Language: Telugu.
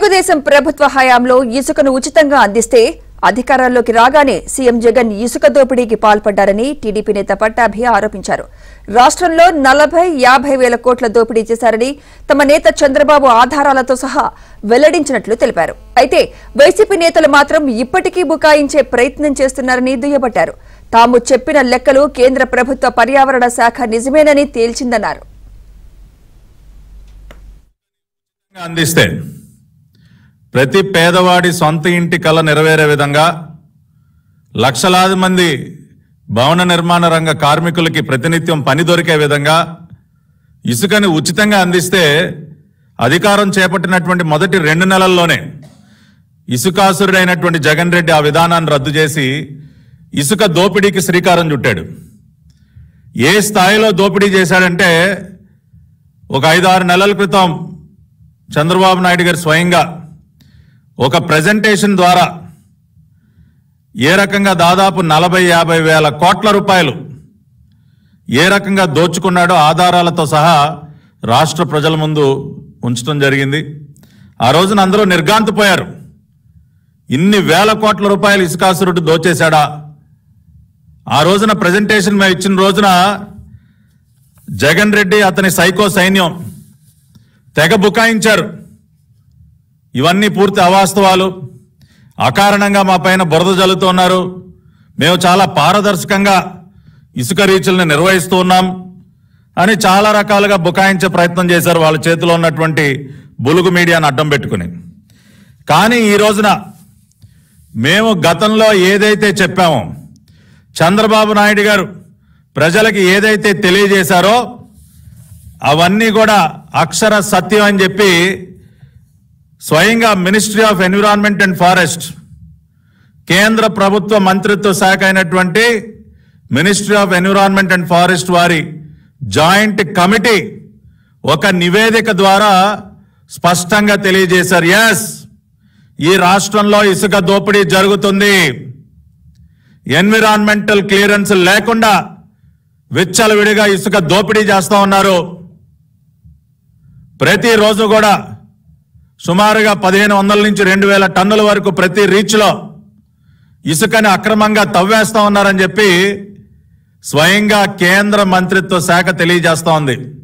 తెలుగుదేశం ప్రభుత్వ హయాంలో ఇసుకను ఉచితంగా అందిస్తే అధికారంలోకి రాగానే సీఎం జగన్ ఇసుక దోపిడీకి పాల్పడ్డారని టీడీపీ నేత పట్టాభి ఆరోపించారు రాష్ట్రంలో నలభై యాభై వేల కోట్ల దోపిడీ చేశారని తమ నేత చంద్రబాబు ఆధారాలతో సహా వెల్లడించినట్లు తెలిపారు అయితే వైసీపీ నేతలు మాత్రం ఇప్పటికీ బుకాయించే ప్రయత్నం చేస్తున్నారని దుయ్యబట్టారు తాము చెప్పిన లెక్కలు కేంద్ర ప్రభుత్వ పర్యావరణ శాఖ నిజమేనని తేల్చిందన్నారు అందిస్తే ప్రతి పేదవాడి సొంత ఇంటి కళ నెరవేరే విధంగా లక్షలాది మంది భవన నిర్మాణ రంగ కార్మికులకి ప్రతినిత్యం పని దొరికే విధంగా ఇసుకని ఉచితంగా అందిస్తే అధికారం చేపట్టినటువంటి మొదటి రెండు నెలల్లోనే ఇసుకాసురుడైనటువంటి జగన్ రెడ్డి ఆ విధానాన్ని రద్దు చేసి ఇసుక దోపిడీకి శ్రీకారం చుట్టాడు ఏ స్థాయిలో దోపిడీ చేశాడంటే ఒక ఐదారు నెలల క్రితం చంద్రబాబు నాయుడు గారు స్వయంగా ఒక ప్రజెంటేషన్ ద్వారా ఏ రకంగా దాదాపు నలభై యాభై వేల కోట్ల రూపాయలు ఏ రకంగా దోచుకున్నాడో ఆధారాలతో సహా రాష్ట్ర ప్రజల ముందు ఉంచడం జరిగింది ఆ రోజున అందరూ నిర్గాంతపోయారు ఇన్ని వేల కోట్ల రూపాయలు ఇసుకాసురుడు దోచేశాడా ఆ రోజున ప్రజెంటేషన్ మేము ఇచ్చిన రోజున జగన్ రెడ్డి అతని సైకో సైన్యం తెగ బుకాయించారు ఇవన్నీ పూర్తి అవాస్తవాలు అకారణంగా మా పైన బురద జల్లుతున్నారు మేము చాలా పారదర్శకంగా ఇసుక రీచుల్ని నిర్వహిస్తూ ఉన్నాం అని చాలా రకాలుగా బుకాయించే ప్రయత్నం చేశారు వాళ్ళ చేతిలో ఉన్నటువంటి బులుగు మీడియాను అడ్డం పెట్టుకుని కానీ ఈ రోజున మేము గతంలో ఏదైతే చెప్పామో చంద్రబాబు నాయుడు గారు ప్రజలకి ఏదైతే తెలియజేశారో అవన్నీ కూడా అక్షర సత్యం అని చెప్పి స్వయంగా ministry of environment and forest కేంద్ర ప్రభుత్వ మంత్రిత్వ శాఖ అయినటువంటి ministry of environment and forest వారి జాయింట్ కమిటీ ఒక నివేదిక ద్వారా స్పష్టంగా తెలియజేశారు ఎస్ ఈ రాష్ట్రంలో ఇసుక దోపిడీ జరుగుతుంది ఎన్విరాన్మెంటల్ క్లియరెన్స్ లేకుండా విచ్చలవిడిగా ఇసుక దోపిడీ చేస్తా ఉన్నారు ప్రతిరోజు కూడా సుమారుగా పదిహేను వందల నుంచి రెండు వేల టన్నుల వరకు ప్రతి రీచ్లో ఇసుకని అక్రమంగా తవ్వేస్తా ఉన్నారని చెప్పి స్వయంగా కేంద్ర మంత్రిత్వ శాఖ తెలియజేస్తా ఉంది